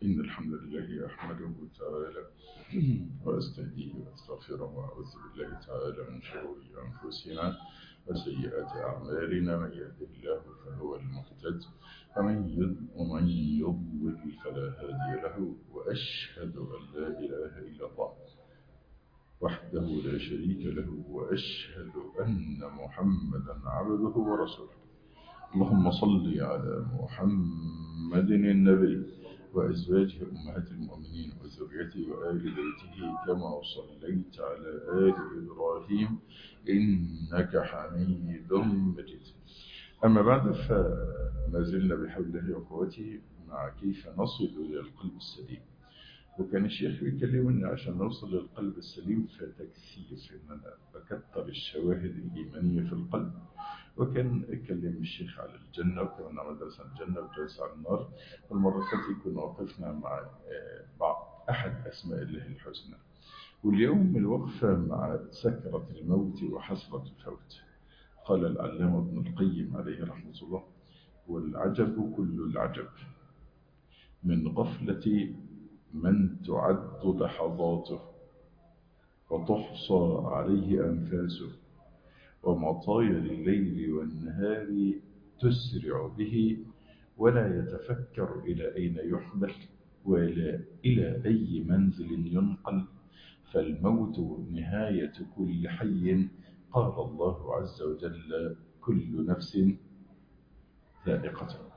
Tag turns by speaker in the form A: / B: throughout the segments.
A: إن الحمد لله أحمده تعالى وأستهديه وأستغفره وأعوذ بالله تعالى من شرور أنفسنا وسيئات أعمالنا من يهده الله فهو المهتد ومن ومن يضلل فلا هادي له وأشهد أن لا إله إلا الله وحده لا شريك له وأشهد أن محمدا عبده ورسوله اللهم صل على محمد النبي وأزواجه أمهات المؤمنين وذريته وآل بيته كما صليت على آل إبراهيم إنك حميد مجيد أما بعد فما زلنا بحول الله وقوته مع كيف نصل إلى القلب السليم وكان الشيخ بيكلمني عشان نوصل للقلب السليم فتكثير إن أنا بكتر الشواهد الإيمانية في القلب وكان اتكلم الشيخ على الجنة وكنا مدرسة الجنة وجلس على النار والمرة التي كنا وقفنا مع بعض أحد أسماء الله الحسنى واليوم الوقفة مع سكرة الموت وحسرة الفوت قال العلامة ابن القيم عليه رحمة الله والعجب كل العجب من غفلة من تعد لحظاته وتحصى عليه أنفاسه ومطايا الليل والنهار تسرع به ولا يتفكر إلى أين يحمل ولا إلى أي منزل ينقل فالموت نهاية كل حي قال الله عز وجل كل نفس ذائقة الموت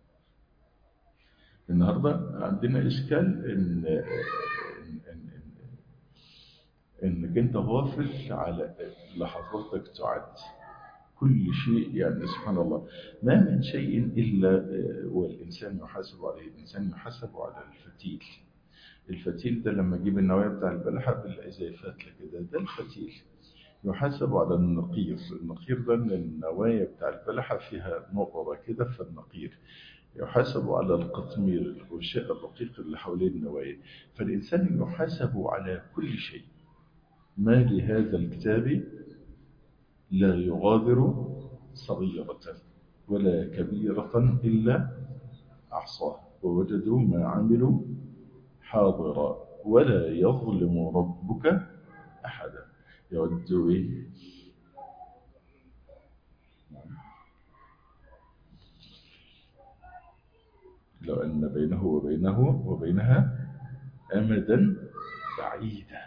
A: النهاردة عندنا إشكال إن, إن, إن, إن إنك أنت غافل على لحظاتك تعد كل شيء يعني سبحان الله ما من شيء إلا والإنسان يحاسب عليه الإنسان يحاسب على الفتيل الفتيل ده لما أجيب النوايا بتاع البلحة بنلاقي زي فتلة كده ده الفتيل يحاسب على النقير النقير ده ان النوايا بتاع البلحة فيها نقرة كده في النقير يحاسب على القطمير الغشاء الرقيق اللي حوالين النوايا فالإنسان يحاسب على كل شيء ما لهذا الكتاب لا يغادر صغيرة ولا كبيرة إلا أحصاها ووجدوا ما عملوا حاضرا ولا يظلم ربك أحدا يود إيه لو أن بينه وبينه وبينها أمدا بعيدا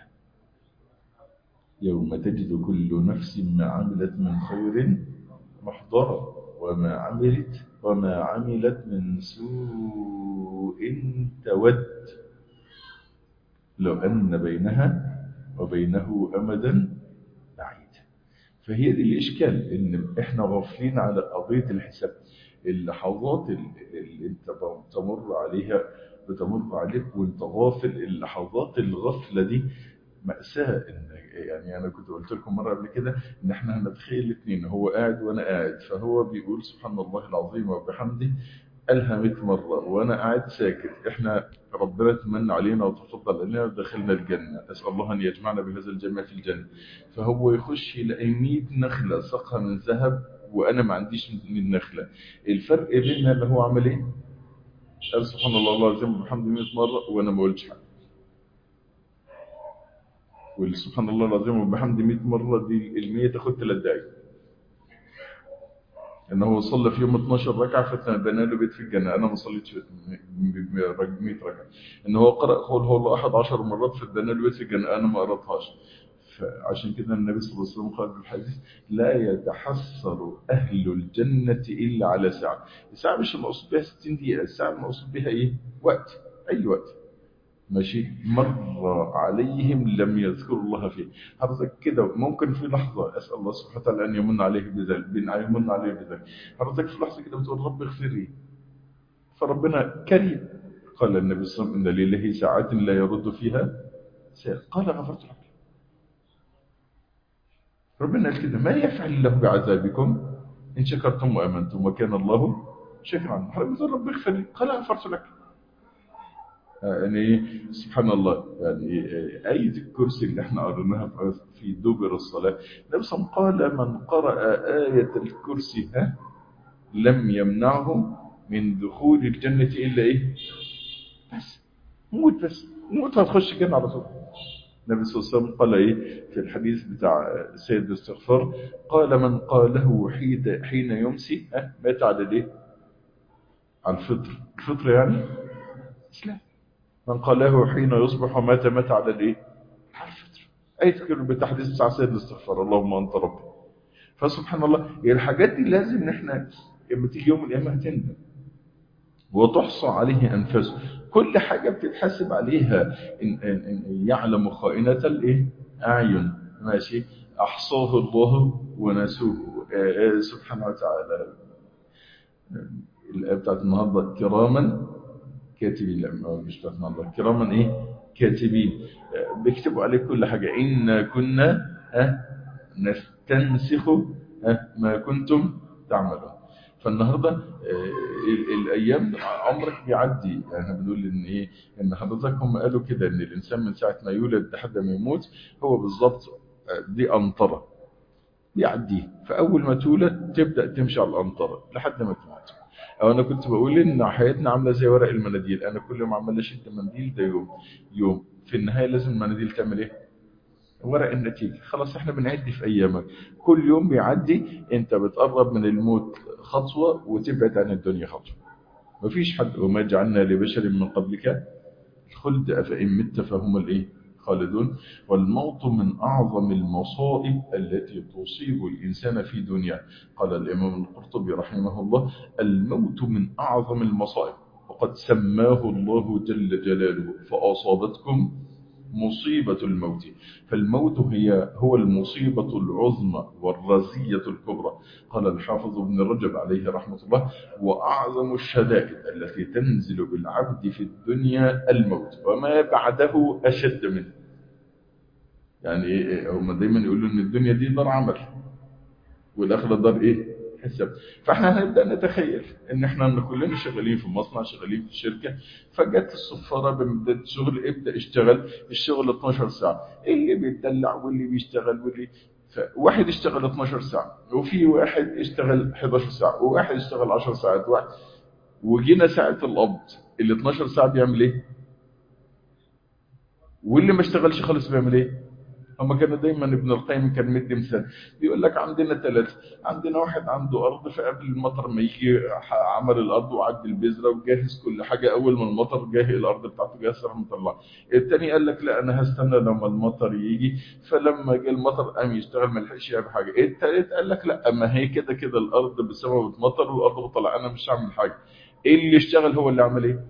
A: يوم تجد كل نفس ما عملت من خير محضرا وما عملت وما عملت من سوء تود لو أن بينها وبينه أمدا بعيدا فهي دي الإشكال إن إحنا غافلين على قضية الحساب اللحظات اللي انت تمر عليها بتمر عليك وانت غافل اللحظات الغفلة دي مأساة إن يعني أنا كنت قلت لكم مرة قبل كده إن إحنا هنتخيل الاثنين هو قاعد وأنا قاعد فهو بيقول سبحان الله العظيم وبحمده قالها 100 مرة وأنا قاعد ساكت إحنا ربنا تمنى علينا وتفضل علينا ودخلنا الجنة أسأل الله أن يجمعنا بهذا الجنة في الجنة فهو يخش يلاقي 100 نخلة سقها من ذهب وأنا ما عنديش من نخلة الفرق بيننا اللي هو عمل إيه؟ قال سبحان الله الله العظيم وبحمده 100 مرة وأنا ما قلتش حاجة والسبحان الله العظيم وبحمده 100 مرة دي ال 100 تاخد 3 دقايق ان هو صلى في يوم 12 ركعه فتبنى له بيت في الجنه انا ما صليتش 100 ركعه ان هو قرأ قول هو الله احد 10 مرات فتبنى له بيت في الجنه انا ما قرأتهاش فعشان كده النبي صلى الله عليه وسلم قال في الحديث لا يتحسر اهل الجنه الا على ساعه الساعه مش المقصود بها 60 دقيقه الساعه المقصود بها ايه وقت اي وقت ماشي مر عليهم لم يذكروا الله فيه حضرتك كده ممكن في لحظة أسأل الله سبحانه وتعالى أن يمن عليه بذلك يمن عليه بذلك حضرتك في لحظة كده بتقول رب اغفر لي فربنا كريم قال النبي صلى الله عليه وسلم إن لله ساعات لا يرد فيها ساعة قال غفرت لك ربنا قال كده ما يفعل الله بعذابكم إن شكرتم وأمنتم وكان الله شكرا حضرتك رب اغفر لي قال غفرت لك يعني سبحان الله يعني آية الكرسي اللي احنا قريناها في دبر الصلاة النبي صلى الله عليه وسلم قال من قرأ آية الكرسي ها لم يمنعه من دخول الجنة إلا إيه بس موت بس موت هتخش الجنة على طول النبي صلى الله عليه وسلم قال ايه في الحديث بتاع سيد الاستغفار قال من قاله حين حين يمسي ها مات على الايه على الفطر الفطر يعني اسلام من قاله حين يصبح مات مات على الايه على الفطر اي تذكر بتحديث بتاع سيد الاستغفار اللهم انت ربي فسبحان الله الحاجات دي لازم ان احنا لما تيجي يوم القيامه هتندم وتحصى عليه انفاسه كل حاجة بتتحسب عليها إن, إن, إن يعلم خائنة الإيه؟ أعين ماشي أحصاه الله ونسوه سبحانه وتعالى الآية بتاعت النهاردة كراما كاتبين لا مش بتاعت النهاردة كراما إيه كاتبين بيكتبوا عليك كل حاجة إن كنا ها نستنسخ ها ما كنتم تعملون فالنهارده الايام عمرك بيعدي يعني بنقول ان ايه ان حضرتك هم قالوا كده ان الانسان من ساعه ما يولد لحد ما يموت هو بالظبط دي قنطره بيعديه فاول ما تولد تبدا تمشي على القنطره لحد ما تموت او انا كنت بقول ان حياتنا عامله زي ورق المناديل انا كل ما عمال اشد منديل ده يوم يوم في النهايه لازم المناديل تعمل ايه ورق النتيجة خلاص احنا بنعد في ايامك كل يوم بيعدي انت بتقرب من الموت خطوة وتبعد عن الدنيا خطوة مفيش حد وما جعلنا لبشر من قبلك الخلد أفإن مت فهم الايه خالدون والموت من أعظم المصائب التي تصيب الإنسان في دنيا قال الإمام القرطبي رحمه الله الموت من أعظم المصائب وقد سماه الله جل جلاله فأصابتكم مصيبة الموت فالموت هي هو المصيبة العظمى والرزية الكبرى قال الحافظ ابن رجب عليه رحمة الله وأعظم الشدائد التي تنزل بالعبد في الدنيا الموت وما بعده أشد منه يعني هم دايما يقولوا ان الدنيا دي دار عمل والآخرة دار ايه حساب فاحنا هنبدا نتخيل ان احنا كلنا شغالين في مصنع شغالين في شركه فجت الصفاره بمدة شغل ابدا اشتغل الشغل 12 ساعه اللي بيتدلع واللي بيشتغل واللي واحد اشتغل 12 ساعه وفي واحد اشتغل 11 ساعه وواحد اشتغل 10 ساعات واحد وجينا ساعه القبض ال 12 ساعه بيعمل ايه واللي ما اشتغلش خالص بيعمل ايه هما كانوا دايما ابن القيم كان مدي مثال بيقول لك عندنا ثلاثة عندنا واحد عنده أرض فقبل المطر ما يجي عمل الأرض وعد البذرة وجهز كل حاجة أول ما المطر جاه الأرض بتاعته جاهزة راح مطلع الثاني قال لك لا أنا هستنى لما المطر يجي فلما جه المطر قام يشتغل ما لحقش يعمل حاجة الثالث قال لك لا ما هي كده كده الأرض بسبب المطر والأرض بطلع أنا مش هعمل حاجة اللي اشتغل هو اللي عمل ايه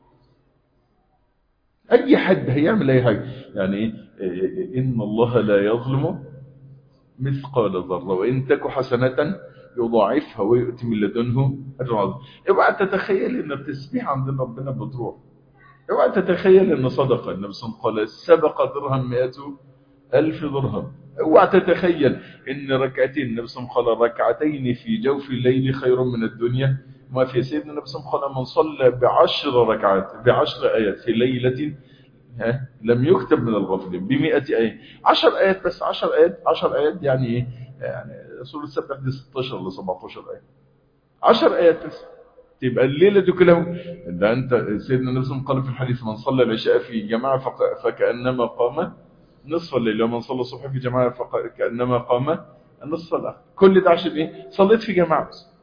A: اي حد هيعمل اي حاجه يعني ايه ان الله لا يظلم مثقال ذره وان تك حسنه يضاعفها ويؤتي من لدنه اجر عظيم اوعى تتخيل ان التسبيح عند ربنا بتروح اوعى تتخيل ان صدقه النبي صلى الله عليه وسلم قال سبق درهم 100 ألف درهم اوعى تتخيل ان ركعتين النبي صلى الله عليه وسلم قال ركعتين في جوف الليل خير من الدنيا ما في سيدنا النبي صلى الله عليه وسلم من صلى بعشر ركعات بعشر آيات في ليلة ها لم يكتب من الغفل بمئة آية عشر آيات بس عشر آيات عشر آيات يعني إيه يعني سورة السبع دي 16 ل 17 آية عشر آيات بس تبقى الليلة دي كلها ده أنت سيدنا النبي صلى الله عليه وسلم قال في الحديث من صلى العشاء في جماعة فكأنما قام نصف الليل ومن صلى الصبح في جماعة فكأنما قام النصف الآخر كل ده عشان إيه صليت في جماعة بس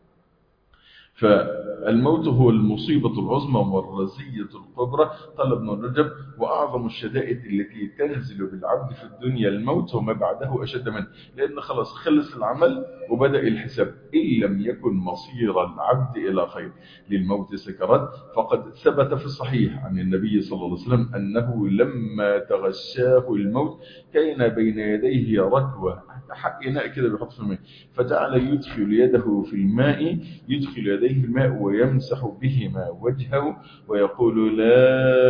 A: فالموت هو المصيبة العظمى والرزية الكبرى قال ابن رجب وأعظم الشدائد التي تنزل بالعبد في الدنيا الموت وما بعده أشد منه لأن خلاص خلص العمل وبدأ الحساب إن لم يكن مصير العبد إلى خير للموت سكرات فقد ثبت في الصحيح عن النبي صلى الله عليه وسلم أنه لما تغشاه الموت كان بين يديه ركوة حق إناء كده بيحط في الماء فجعل يدخل يده في الماء يدخل يديه في الماء ويمسح بهما وجهه ويقول لا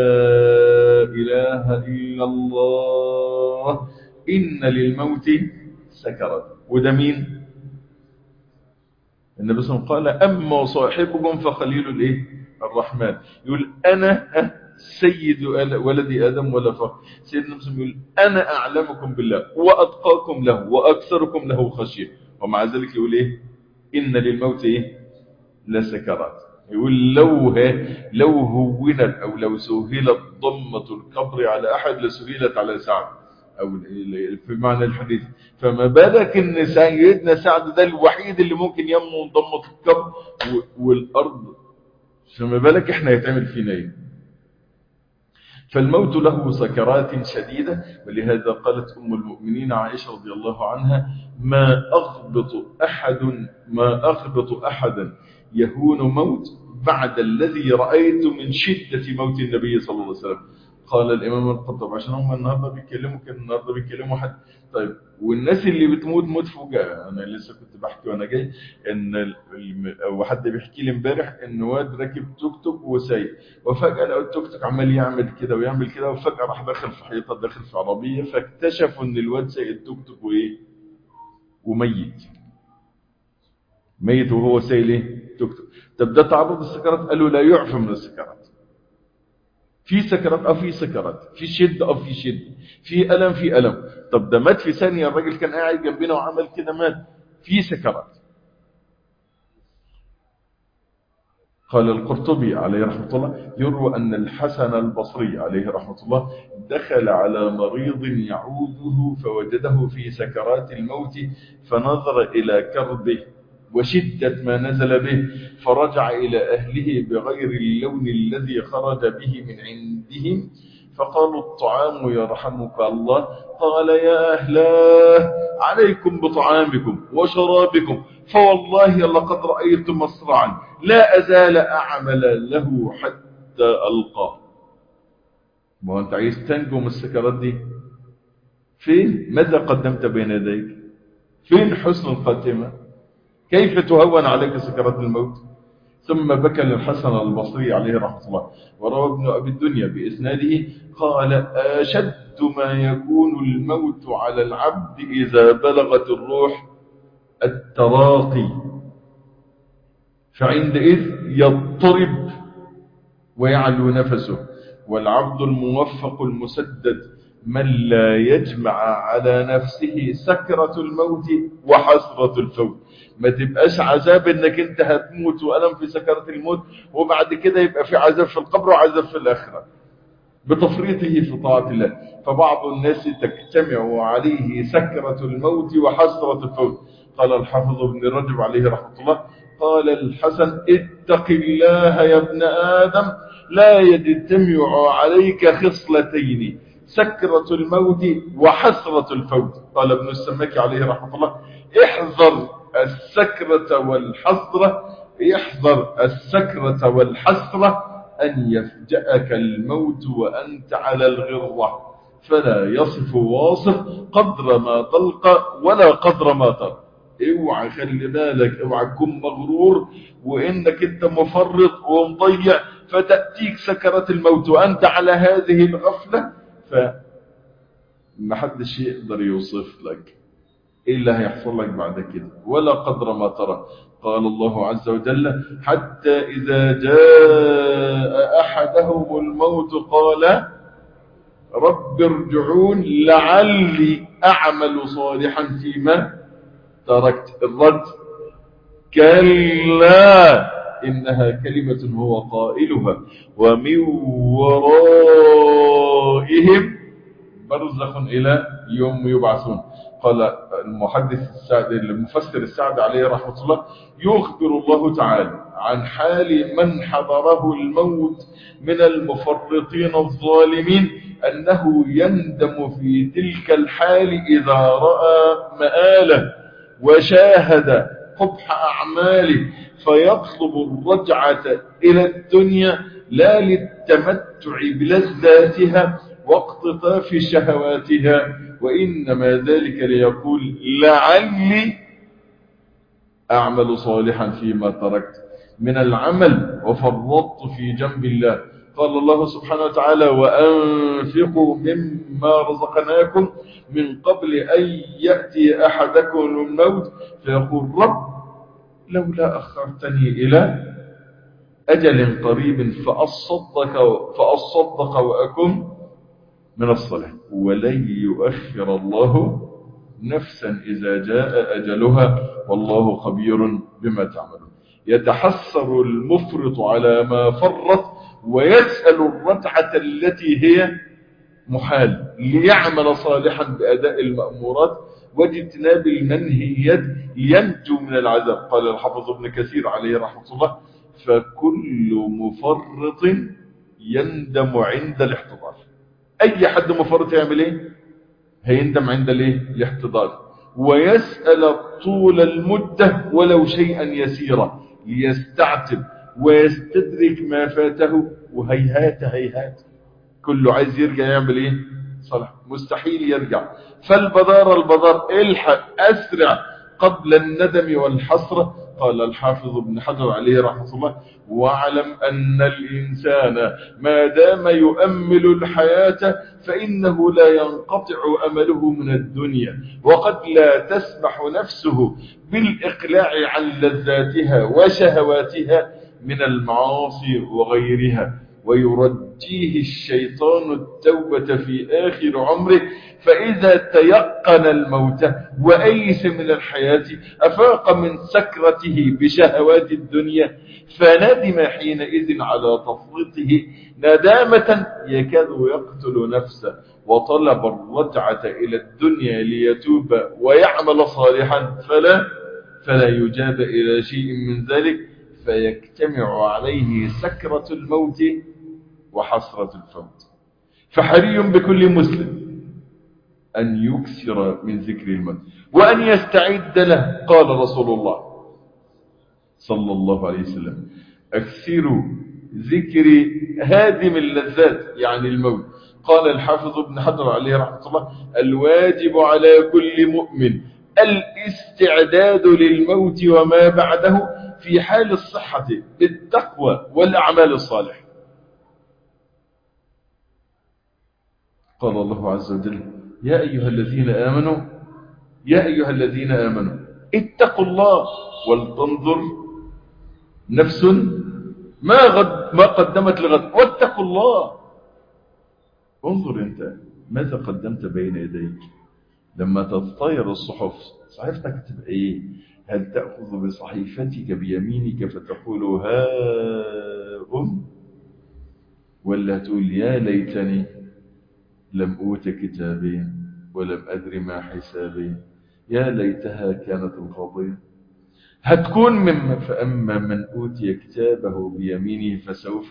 A: إله إلا الله إن للموت سكرات وده مين النبي صلى الله عليه وسلم قال أما صاحبكم فخليل الإيه الرحمن يقول أنا سيد ولد آدم ولا فخر سيدنا مسلم يقول أنا أعلمكم بالله وأتقاكم له وأكثركم له خشية ومع ذلك يقول إيه إن للموت إيه لسكرات يقول لو لو هونت أو لو سهلت ضمة القبر على أحد لسهلت على سعد أو في معنى الحديث فما بالك ان سيدنا سعد ده الوحيد اللي ممكن يمنع ضمة القبر والأرض فما بالك احنا يتعمل فينا ايه فالموت له سكرات شديدة ولهذا قالت أم المؤمنين عائشة رضي الله عنها ما أغبط أحد ما أغبط أحدا يهون موت بعد الذي رأيت من شدة موت النبي صلى الله عليه وسلم قال الإمام القطب عشان هم النهاردة بيتكلموا كان النهاردة بيتكلموا حد طيب والناس اللي بتموت موت فجأة أنا لسه كنت بحكي وأنا جاي إن أو حد بيحكي لي امبارح إن واد راكب توك توك وسايق وفجأة لقوا التوك توك عمال يعمل كده ويعمل كده وفجأة راح داخل في حيطة داخل في عربية فاكتشفوا إن الواد سايق التوك توك وإيه وميت ميت وهو سايق ايه توك توك طب ده تعرض السكرات قالوا لا يعفى من السكرات في سكرات اه في سكرات في شد اه في شد في الم في الم طب ده مات في ثانيه الراجل كان قاعد جنبنا وعمل كده مات في سكرات قال القرطبي عليه رحمه الله يروى ان الحسن البصري عليه رحمه الله دخل على مريض يعوده فوجده في سكرات الموت فنظر الى كربه وشدة ما نزل به فرجع إلى أهله بغير اللون الذي خرج به من عندهم فقالوا الطعام يرحمك الله قال يا أهلاه عليكم بطعامكم وشرابكم فوالله لقد رأيت مصرعا لا أزال أعمل له حتى ألقاه ما هو أنت عايز تنجو من السكرات دي فين ماذا قدمت بين يديك فين حسن الخاتمه كيف تهون عليك سكرات الموت ثم بكى للحسن البصري عليه رحمه الله وروى ابن أبي الدنيا بإسناده قال أشد ما يكون الموت على العبد إذا بلغت الروح التراقي فعندئذ يضطرب ويعلو نفسه والعبد الموفق المسدد من لا يجمع على نفسه سكرة الموت وحسرة الفوت ما تبقاش عذاب انك انت هتموت وألم في سكرة الموت وبعد كده يبقى في عذاب في القبر وعذاب في الآخرة بتفريطه في طاعة الله فبعض الناس تجتمع عليه سكرة الموت وحسرة الفوت قال الحافظ ابن رجب عليه رحمة الله قال الحسن اتق الله يا ابن آدم لا يجتمع عليك خصلتين سكرة الموت وحسرة الفوت قال ابن السماك عليه رحمة الله احذر السكرة والحسرة احذر السكرة والحسرة أن يفجأك الموت وأنت على الغرة فلا يصف واصف قدر ما تلقى ولا قدر ما ترى اوعى خلي بالك اوعى تكون مغرور وانك انت مفرط ومضيع فتأتيك سكرة الموت وانت على هذه الغفلة فمحدش يقدر يوصف لك ايه اللي هيحصل لك بعد كده ولا قدر ما ترى قال الله عز وجل حتى إذا جاء أحدهم الموت قال رب ارجعون لعلي أعمل صالحا فيما تركت الرد كلا إنها كلمة هو قائلها ومن ورائهم برزخ إلى يوم يبعثون قال المحدث السعد المفسر السعد عليه رحمة الله يخبر الله تعالى عن حال من حضره الموت من المفرطين الظالمين أنه يندم في تلك الحال إذا رأى مآله وشاهد قبح أعماله فيطلب الرجعة إلى الدنيا لا للتمتع بلذاتها واقتطاف شهواتها وإنما ذلك ليقول لعلي أعمل صالحا فيما تركت من العمل وفرطت في جنب الله قال الله سبحانه وتعالى وأنفقوا مما رزقناكم من قبل أن يأتي أحدكم الموت فيقول رب لولا أخرتني إلى أجل قريب فأصدق, فأصدق وأكن من الصلاة ولن يؤخر الله نفسا إذا جاء أجلها والله خبير بما تعملون يتحسر المفرط على ما فرط ويسأل الرتعة التي هي محال ليعمل صالحا بأداء المأمورات واجتناب المنهيات ينجو من العذاب قال الحافظ ابن كثير عليه رحمة الله فكل مفرط يندم عند الاحتضار اي حد مفرط يعمل ايه هيندم عند الايه الاحتضار ويسأل طول المدة ولو شيئا يسيرا ليستعتب ويستدرك ما فاته وهيهات هيهات كله عايز يرجع يعمل ايه صلاح مستحيل يرجع فالبدار البدار الحق اسرع قبل الندم والحسرة قال الحافظ ابن حجر عليه رحمه الله واعلم أن الإنسان ما دام يؤمل الحياة فإنه لا ينقطع أمله من الدنيا وقد لا تسمح نفسه بالإقلاع عن لذاتها وشهواتها من المعاصي وغيرها ويرجيه الشيطان التوبة في آخر عمره فإذا تيقن الموت وأيس من الحياة أفاق من سكرته بشهوات الدنيا فندم حينئذ على تفريطه ندامة يكاد يقتل نفسه وطلب الرجعة إلى الدنيا ليتوب ويعمل صالحا فلا فلا يجاب إلى شيء من ذلك فيجتمع عليه سكرة الموت وحسرة الفوت فحري بكل مسلم أن يكسر من ذكر الموت وأن يستعد له قال رسول الله صلى الله عليه وسلم أكثروا ذكر هادم اللذات يعني الموت قال الحافظ ابن حجر عليه رحمة الله الواجب على كل مؤمن الاستعداد للموت وما بعده في حال الصحة بالتقوى والأعمال الصالحة قال الله عز وجل يا أيها الذين آمنوا يا أيها الذين آمنوا اتقوا الله ولتنظر نفس ما غد ما قدمت لغد واتقوا الله انظر انت ماذا قدمت بين يديك لما تطير الصحف صحيفتك تبقى ايه هل تأخذ بصحيفتك بيمينك فتقول ها أم ولا تقول يا ليتني لم أوت كتابي ولم أدر ما حسابي يا ليتها كانت القضية هتكون مما فأما من أوتي كتابه بيمينه فسوف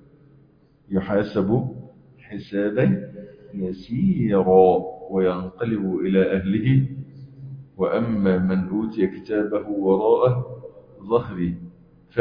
A: يحاسب حسابا يسيرا وينقلب إلى أهله وأما من أوتي كتابه وراءه ظهري ف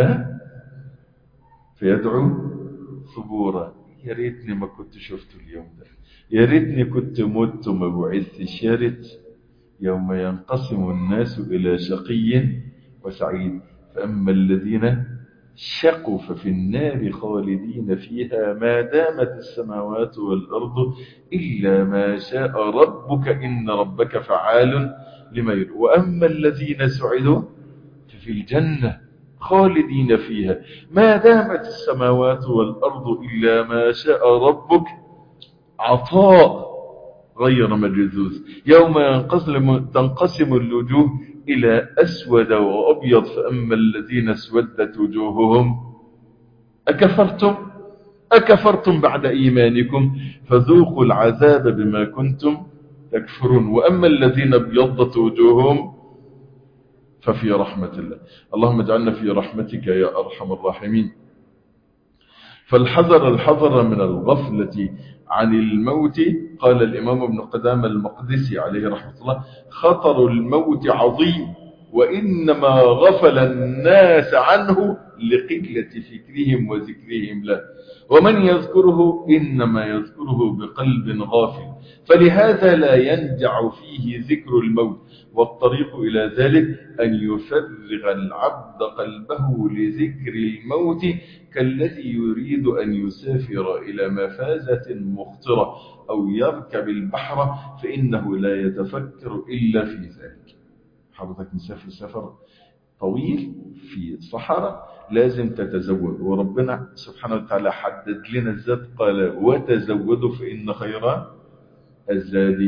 A: فيدعو ثبورا يا ريتني ما كنت شفت اليوم ده يا ريتني كنت مت وما بعثتش يا ريت يوم ينقسم الناس إلى شقي وسعيد فأما الذين شقوا ففي النار خالدين فيها ما دامت السماوات والأرض إلا ما شاء ربك إن ربك فعال لما يريد وأما الذين سعدوا ففي الجنة خالدين فيها ما دامت السماوات والأرض إلا ما شاء ربك عطاء غير مجذوذ يوم ينقسم تنقسم الوجوه إلى أسود وأبيض فأما الذين اسودت وجوههم أكفرتم أكفرتم بعد إيمانكم فذوقوا العذاب بما كنتم تكفرون وأما الذين ابيضت وجوههم ففي رحمة الله اللهم اجعلنا في رحمتك يا أرحم الراحمين فالحذر الحذر من الغفلة عن الموت قال الإمام ابن قدام المقدسي عليه رحمة الله خطر الموت عظيم وإنما غفل الناس عنه لقلة فكرهم وذكرهم له ومن يذكره إنما يذكره بقلب غافل فلهذا لا ينجع فيه ذكر الموت والطريق إلى ذلك أن يفرغ العبد قلبه لذكر الموت كالذي يريد أن يسافر إلى مفازة مخطرة أو يركب البحر فإنه لا يتفكر إلا في ذلك حضرتك مسافر سفر طويل في صحراء لازم تتزود وربنا سبحانه وتعالى حدد لنا الزاد قال وتزودوا فإن خير الزاد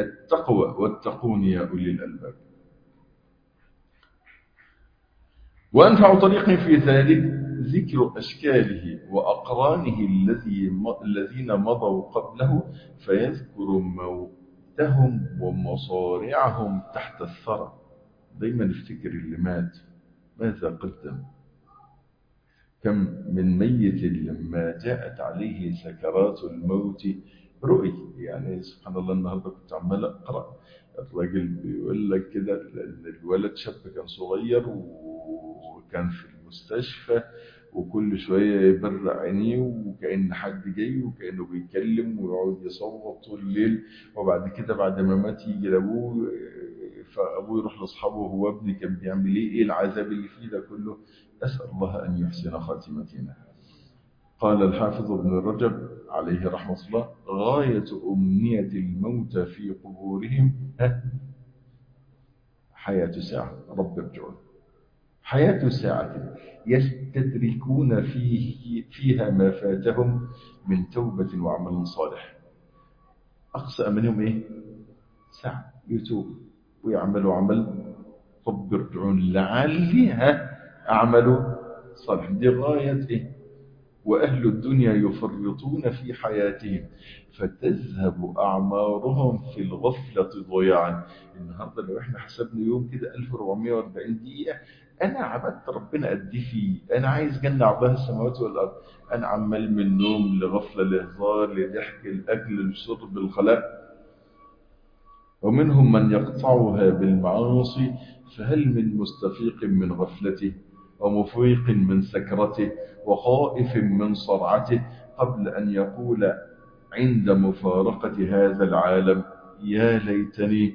A: التقوى واتقون يا أولي الألباب وأنفع طريق في ذلك ذكر أشكاله وأقرانه الذي الذين مضوا قبله فيذكر موتهم ومصارعهم تحت الثرى دايما افتكر اللي مات ماذا قدم كم من ميت لما جاءت عليه سكرات الموت رؤي يعني سبحان الله النهارده كنت عمال اقرا الراجل بيقول لك كده ان الولد شاب كان صغير وكان في المستشفى وكل شويه يبرق عينيه وكأن حد جاي وكأنه بيتكلم ويقعد يصوت طول الليل وبعد كده بعد ما مات يجي لابوه فابوه يروح لاصحابه هو ابني كان بيعمل ايه ايه العذاب اللي فيه ده كله اسال الله ان يحسن خاتمتنا قال الحافظ ابن رجب عليه رحمه الله غايه امنيه الموتى في قبورهم حياه ساعه رب ارجعون حياه ساعه يستدركون فيه فيها ما فاتهم من توبه وعمل صالح اقصى امنهم ايه ساعه يتوب ويعملوا عمل رب ارجعون لعلي أعمل صالح دي غاية إيه؟ وأهل الدنيا يفرطون في حياتهم فتذهب أعمارهم في الغفلة ضياعا النهاردة لو احنا حسبنا يوم كده 1440 دقيقة أنا عبدت ربنا قد فيه أنا عايز جنة عرضها السماوات والأرض أنا عمال من نوم لغفلة لهزار لضحك الأكل الشرب الخلاء ومنهم من يقطعها بالمعاصي فهل من مستفيق من غفلته ومفيق من سكرته وخائف من صرعته قبل أن يقول عند مفارقة هذا العالم يا ليتني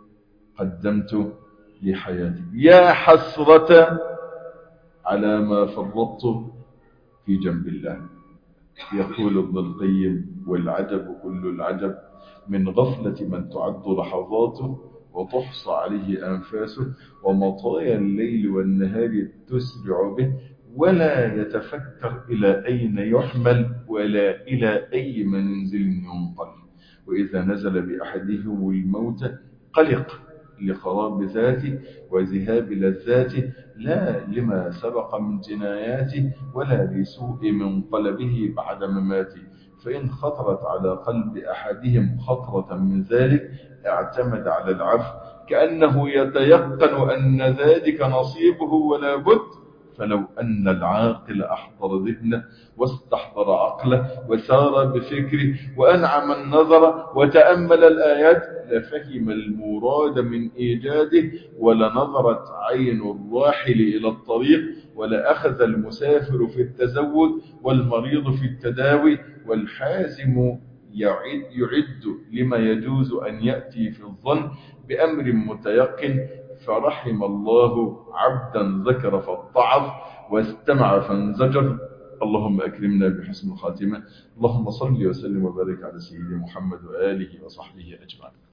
A: قدمت لحياتي يا حسرة على ما فرطت في جنب الله يقول ابن القيم والعجب كل العجب من غفلة من تعد لحظاته وتحصى عليه أنفاسه ومطايا الليل والنهار تسرع به ولا يتفكر إلى أين يحمل ولا إلى أي منزل ينقل وإذا نزل بأحدهم الموت قلق لخراب ذاته وذهاب لذاته لا لما سبق من جناياته ولا لسوء منقلبه بعد مماته فإن خطرت على قلب أحدهم خطرة من ذلك اعتمد على العفو كأنه يتيقن أن ذلك نصيبه ولا بد فلو أن العاقل أحضر ذهنه واستحضر عقله وسار بفكره وأنعم النظر وتأمل الآيات لفهم المراد من إيجاده ولنظرت عين الراحل إلى الطريق ولأخذ المسافر في التزود والمريض في التداوي والحازم يعد, يعد لما يجوز أن يأتي في الظن بأمر متيقن فرحم الله عبدا ذكر فاتعظ واستمع فانزجر اللهم أكرمنا بحسن الخاتمة اللهم صل وسلم وبارك على سيدنا محمد وآله وصحبه أجمعين